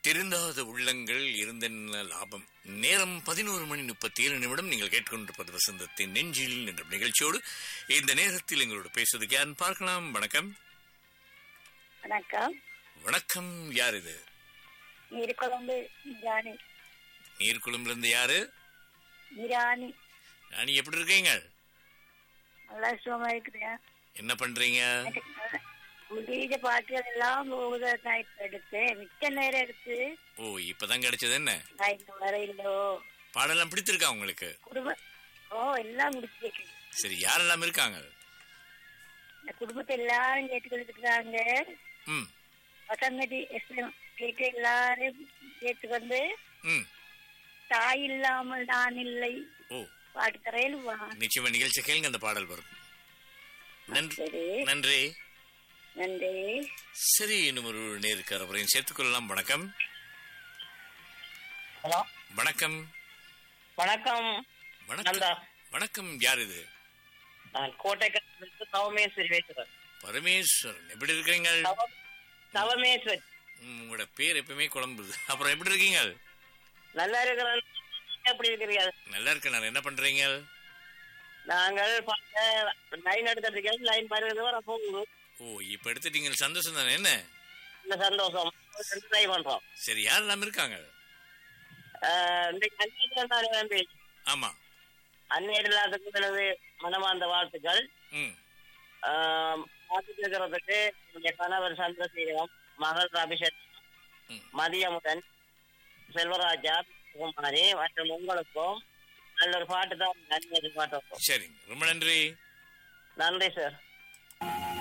திருந்தாத உள்ளங்கள் இருந்தென்ன லாபம் நேரம் பதினோரு மணி முப்பத்தி ஏழு நிமிடம் நீங்கள் கேட்டுக்கொண்டிருப்பது வசந்தத்தின் நெஞ்சில் என்ற நிகழ்ச்சியோடு இந்த நேரத்தில் எங்களோட பேசுவதற்கு யார் பார்க்கலாம் வணக்கம் வணக்கம் வணக்கம் யார் இது நீர்குழம்பு இராணி நீர்குளம்ல இருந்து யாரு இராணி ராணி எப்படி இருக்கீங்க நல்லா சுகமா இருக்குதா என்ன பண்றீங்க புதிய பாட்டுகள் எல்லாம் போகுது நான் இப்ப எடுத்தேன் மிக்க நேரம் எடுத்து ஓ இப்பதான் கிடைச்சது என்ன நான் இந்த வரையிலோ பாடலாம் பிடித்திருக்கா உங்களுக்கு குடும்ப ஓ எல்லாம் முடிச்சிருக்கு சரி யாரெல்லாம் இருக்காங்க இந்த குடும்பத்தை எல்லாரும் கேட்டுக்கொண்டு இருக்கிறாங்க ம் வசந்தடி எஸ்எம் கேட்டு எல்லாரும் கேட்டுக்கொண்டு ம் தாய் இல்லாமல் நான் இல்லை ஓ பாட்டு தரையில் வா நிச்சயமா நிகழ்ச்சி கேளுங்க அந்த பாடல் வரும் நன்றி சரி நன்றி நன்றி சரி இன்னும் ஒரு நேருக்கு அவரையும் சேர்த்துக்கொள்ளலாம் வணக்கம் ஹலோ வணக்கம் வணக்கம் வணக்கம் நந்தா வணக்கம் யார் இது நான் கோட்டைக்கு தவமேஸ்வரி பேசுறேன் பரமேஸ்வரன் எப்படி இருக்கீங்க தவ- தவமேஸ்வரி ம், உங்களோட பேர் எப்பவுமே குழம்புது அப்புறம் எப்படி இருக்கீங்க நல்லா இருக்கிறேன் நீங்க எப்படி இருக்கிறீங்க நல்லா இருக்க நான் என்ன பண்றீங்க நாங்கள் பார்த்த லைன் எடுத்துட்டு லைன் பருவது வர போகுது ஓ இப்ப எடுத்துட்டீங்க சந்தோஷம் தானே என்ன இந்த சந்தோஷம் ட்ரை பண்றோம் சரி யாரெல்லாம் இருக்காங்க ஆஹ் இன்றைக்கு அந்நியர்கள் நாள் வந்து ஆமா அந்நியர் எல்லாத்துக்கும் எனது மனமார்ந்த வாழ்த்துக்கள் ம் ஆஹ் பார்த்துட்டு இருக்கிறதுக்கு என்னுடைய கணவர் சந்திரசேகரம் மகள் அபிஷேக் ம். மதியமுடன் செல்வராஜா குமாரி மற்றும் உங்களுக்கும் நல்ல ஒரு பாட்டு தான் அந்நியர் பாட்டு சரிங்க ரொம்ப நன்றி நன்றி சார்